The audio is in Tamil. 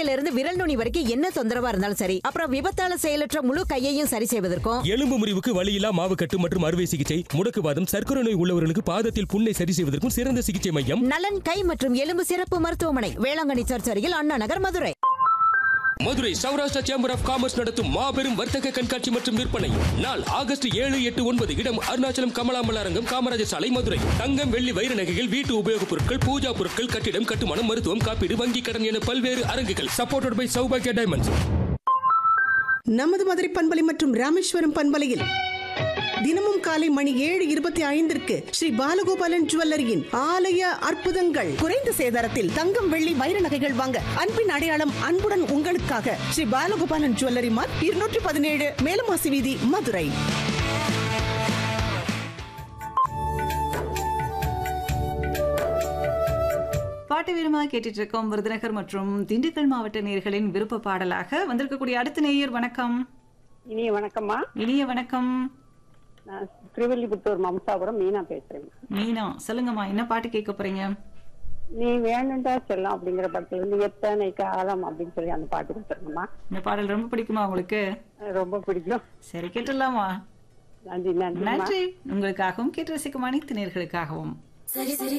முழங்கையில இருந்து விரல் நுனி வரைக்கும் என்ன தொந்தரவா இருந்தாலும் சரி அப்புறம் விபத்தால செயலற்ற முழு கையையும் சரி செய்வதற்கும் எலும்பு முறிவுக்கு வலியில்லா மாவு கட்டு மற்றும் அறுவை சிகிச்சை முடக்குவாதம் சர்க்கரை நோய் உள்ளவர்களுக்கு பாதத்தில் புண்ணை சரி செய்வதற்கும் சிறந்த சிகிச்சை மையம் நலன் கை மற்றும் எலும்பு சிறப்பு மருத்துவமனை வேளாங்கண்ணி சர்ச் அருகில் Anna Nagar Madurai Madurai Saurashtra Chamber of Commerce நடத்தும் மாபெரும் வர்த்தக கண்காட்சி மற்றும் விற்பனை நாள் ஆகஸ்ட் ஏழு எட்டு ஒன்பது இடம் அருணாச்சலம் கமலாமல் அரங்கம் காமராஜர் சாலை மதுரை தங்கம் வெள்ளி வைர நகைகள் வீட்டு உபயோகப் பொருட்கள் பூஜா பொருட்கள் கட்டிடம் கட்டுமானம் மருத்துவம் காப்பீடு வங்கி கடன் என பல்வேறு அரங்குகள் சப்போர்ட்டட் பை சௌபாகியா டைமண்ட்ஸ் நமது மதுரை பண்பலை மற்றும் ராமேஸ்வரம் பண்பலையில் தினமும் காலை மணி ஏழு இருபத்தி ஐந்திற்கு ஸ்ரீ பாலகோபாலன் ஜுவல்லரியின் ஆலய அற்புதங்கள் குறைந்த சேதாரத்தில் தங்கம் வெள்ளி வைர நகைகள் வாங்க அன்பின் அடையாளம் அன்புடன் உங்களுக்காக ஸ்ரீ பாலகோபாலன் ஜுவல்லரி மார்க் இருநூற்றி பதினேழு மேலமாசி வீதி மதுரை பாட்டு வீரமா கேட்டுட்டு இருக்கோம் விருதுநகர் மற்றும் திண்டுக்கல் மாவட்ட நேயர்களின் விருப்ப பாடலாக வந்திருக்கக்கூடிய அடுத்த நேயர் வணக்கம் இனிய வணக்கம்மா இனிய வணக்கம் நான் திருவல்லிபுத்தூர் மம்சாபுரம் மீனா பேசுறேன் மீனா சொல்லுங்கம்மா என்ன பாட்டு கேட்க போறீங்க நீ வேணுண்டா செல்லம் அப்படிங்கிற படத்துல இருந்து எத்தனை காலம் அப்படின்னு சொல்லி அந்த பாட்டு கொடுத்துருங்கம்மா இந்த பாடல் ரொம்ப பிடிக்குமா உங்களுக்கு ரொம்ப பிடிக்கும் சரி கேட்டுடலாமா நன்றி நன்றி நன்றி உங்களுக்காகவும் கேட்டு ரசிக்கும் அனைத்து நேர்களுக்காகவும்